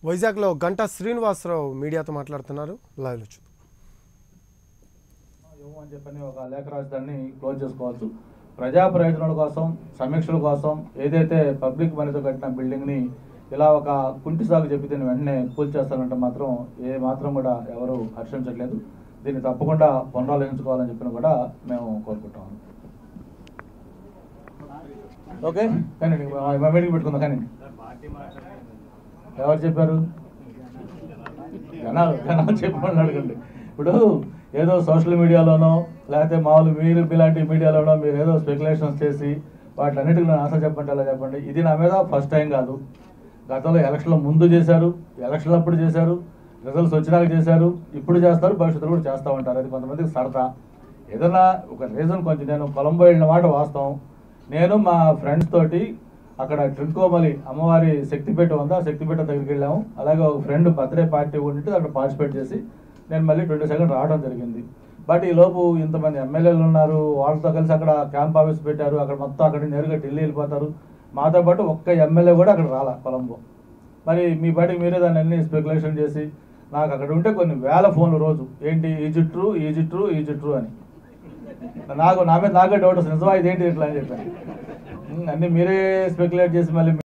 వైజాగ్లో గంటా శ్రీనివాసరావు మీడియాతో మాట్లాడుతున్నారు లైవ్లో చూద్దాం ఇవ్వు అని చెప్పని ఒక లేఖ రాజధానిని క్లోజ్ చేసుకోవచ్చు ప్రజా ప్రయోజనాల కోసం సమీక్షల కోసం ఏదైతే పబ్లిక్ మనీతో కట్టిన బిల్డింగ్ని ఇలా ఒక కుంటి సాగు చెప్పి దీన్ని వెంటనే కూల్చేస్తానంటే మాత్రం ఏ మాత్రం కూడా ఎవరు హర్షించట్లేదు దీన్ని తప్పకుండా పునరాలోచించుకోవాలని చెప్పిన కూడా మేము కోరుకుంటాం ఓకే కానీ మా మీటింగ్ పెట్టుకుందాం కానీ ఎవరు చెప్పారు జనాలు జనాలు చెప్పమని అడగండి ఇప్పుడు ఏదో సోషల్ మీడియాలోనో లేకపోతే మామూలు మీరు ఇలాంటి మీడియాలోనో మీరు ఏదో స్పెక్యులేషన్స్ చేసి వాటిలన్నిటికీ నేను ఆన్సర్ చెప్పండి అలా చెప్పండి ఇది నా మీద ఫస్ట్ టైం కాదు గతంలో ఎలక్షన్ల ముందు చేశారు ఎలక్షన్లు అప్పుడు చేశారు రిజల్ట్స్ వచ్చినాక చేశారు ఇప్పుడు చేస్తారు భవిష్యత్తులో కూడా చేస్తూ ఉంటారు అది కొంతమందికి సరదా ఏదైనా ఒక రీజన్ కొంచెం నేను కొలంబో వెళ్ళిన మాట వాస్తవం నేను మా ఫ్రెండ్స్ తోటి అక్కడ ట్రికోమలి అమ్మవారి శక్తిపీఠం ఉందా ఆ శక్తిపీఠం దగ్గరికి వెళ్ళాము అలాగే ఒక ఫ్రెండ్ బర్త్డే పార్టీ ఉంటే అక్కడ పార్టిసిపేట్ చేసి నేను మళ్ళీ ట్వంటీ సెకండ్ రావడం జరిగింది బట్ ఈ లోపు ఇంతమంది ఎమ్మెల్యేలు ఉన్నారు వాళ్ళతో కలిసి అక్కడ క్యాంప్ ఆఫీస్ పెట్టారు అక్కడ మొత్తం అక్కడ నేరుగా ఢిల్లీ వెళ్ళిపోతారు మాతో పాటు ఒక్క ఎమ్మెల్యే కూడా అక్కడ రాలా కొలంబో మరి మీ పాటికి మీరే దాన్ని అన్ని స్పెక్యులేషన్ చేసి నాకు అక్కడ ఉంటే కొన్ని వేల ఫోన్లు రోజు ఏంటి ఈజిట్రు ఈజిట్రు ఈజిట్రు అని నాకు నా మీద నాకే డౌట్ వస్తుంది నిజమా ఇదేంటి ఇట్లా అని చెప్పాను ఉమ్, అన్ని మీరే స్పెక్యులేట్ చేసి మళ్ళీ